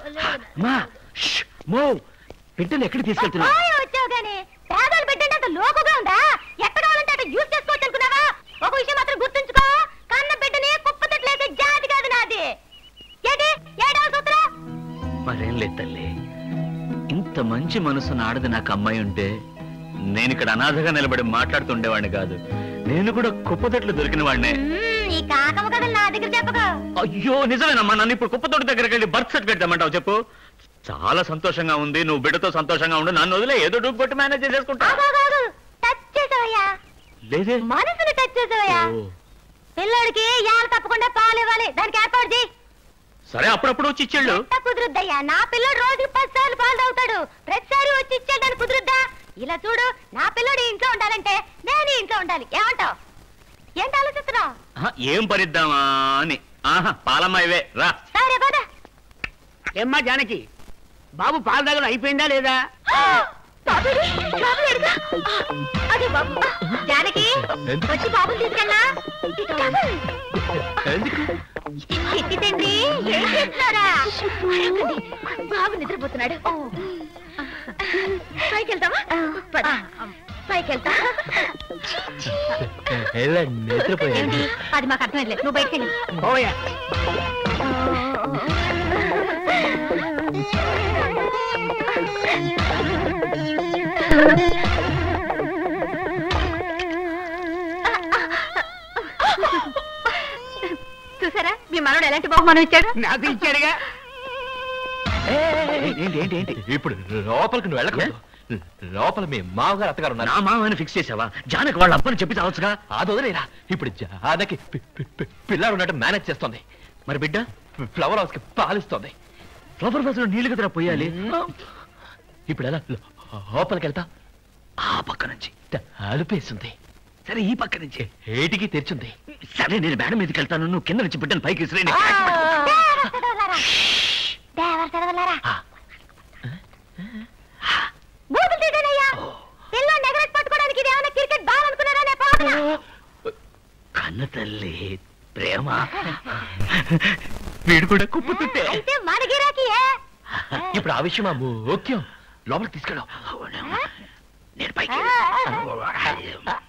మా ష్, మో బిడ్డను ఎక్కడికి తీసుకెళ్తున్నా పోయి వచ్చావు గాని పేదలు పెట్టండి అంత లోకుగా ఉందా ఎక్కడ కావాలంటే అక్కడ యూజ్ చేసుకోవచ్చు అనుకున్నావా ఒక విషయం మాత్రం గుర్తుంచుకో కన్న బిడ్డని కుప్పతట్లేసే జాతి కాదు నాది ఏంటి ఏడవ సూత్రం మరేం లేదు తల్లి ఇంత మంచి మనసున్న ఆడది నాకు అమ్మాయి ఉంటే నేను ఇక్కడ అనాథగా నిలబడి మాట్లాడుతుండేవాడిని కాదు నేను కూడా కుప్పతట్లు దొరికిన వాడినే మ్మ్, ఈ కాకమ్మ కథలు నా దగ్గర చెప్పకు అయ్యో నిజమేనమ్మా నన్ను ఇప్పుడు కుప్పతోటి దగ్గరికి వెళ్ళి బర్త్ సర్టిఫికేట్ తెమ్మంటావు చెప్పు చాలా సంతోషంగా ఉంది నువ్వు బిడ్డతో సంతోషంగా ఉండు నన్ను వదిలే ఏదో డూపు కొట్టి మేనేజ్ చేసేసుకుంటా ఆగు, ఆగు, ఆగు. టచ్ చేసావయ్యా లేదే మనసుని టచ్ చేసావయ్యా ఓ, పిల్లోడికి యాల తప్పకుండా పాలు ఇవ్వాలి దానికి ఏర్పాటు చేయి సరే అప్పుడప్పుడు వచ్చి ఇచ్చేళ్ళు ఎట్ట కుదురుద్దయ్యా నా పిల్లోడు రోజుకి పది సార్లు పాలు తాగుతాడు ప్రతిసారి వచ్చి ఇచ్చేయడానికి కుదురుద్దా ఇలా చూడు నా పిల్లోడు ఈ ఇంట్లో ఉండాలంటే నేను ఈ ఇంట్లో ఉండాలి ఏమంటావు ఏంటి ఆలోచిస్తున్నావు ఆహా, ఏం పరిద్దామా అని ఆహా పాలమ్మ ఇవే రా సరే పద ఏమ్మా జానకి బాబు పాల దగ్గర అయిపోయిందా లేదా బాబుడు, బాబు ఎడుగా? అదే బాబు జానకి ఎందుకు? వచ్చి బాబుని తీసుకెళ్ళా ఎందుకు చిట్టి తండ్రి ఏం చేస్తున్నారా అడగండి. బాబు నిద్రపోతున్నాడు పైకి వెళ్తావా పద. పైకి వెళ్తా ఏంటి అది మాకు అర్థం లేదు నువ్వు బయటకు వెళ్ళి పోయా చూసారా మీ మనోడు ఎలాంటి బహుమానం ఇచ్చాడు నాకు ఇచ్చాడుగా ఏంటి ఏంటి ఏంటి ఇప్పుడు లోపలికి నువ్వు వెళ్ళకూడదు లోపల మీ మామగారు అత్తగారు ఉన్నారు నా మామని ఫిక్స్ చేసావా జానకి వాళ్ళ అప్పని చెప్పి చావచ్చుగా అది వదిలేరా ఇప్పుడు జానకి పి- పి- పి- పిల్లాడు ఉన్నట్టు మేనేజ్ చేస్తుంది మరి బిడ్డ ఫ్లవర్ హౌస్ కి పాలిస్తుంది ఫ్లవర్ బస్ లో నీళ్లు కదరా పోయాలి ఇప్పుడు ఎలా లో- లోపలికి వెళ్తా ఆ పక్క నుంచి అలుపేస్తుంది సరే ఈ పక్క నుంచి ఏటికి తెరిచింది సరే నేను మేడం మీదకి వెళ్తాను నువ్వు కింద నుంచి బిడ్డను పైకి విసిరేయండి. దేవర చదవలారా ఆ, బూతులు తీసేనయ్యా పిల్లని ఎగరెట్ పట్టుకోవడానికి ఇది ఏమైనా క్రికెట్ బాల్ అనుకున్నారా నే పోతున్నా కన్న తల్లి ప్రేమ వీడు కూడా కుప్పుతుంటే అయితే మన గిరాకీయే ఇప్పుడు ఆ విషయం ముఖ్యం లోపలికి తీసుకెళ్ళు నేను పైకి ఆ, ఆ, ఆ.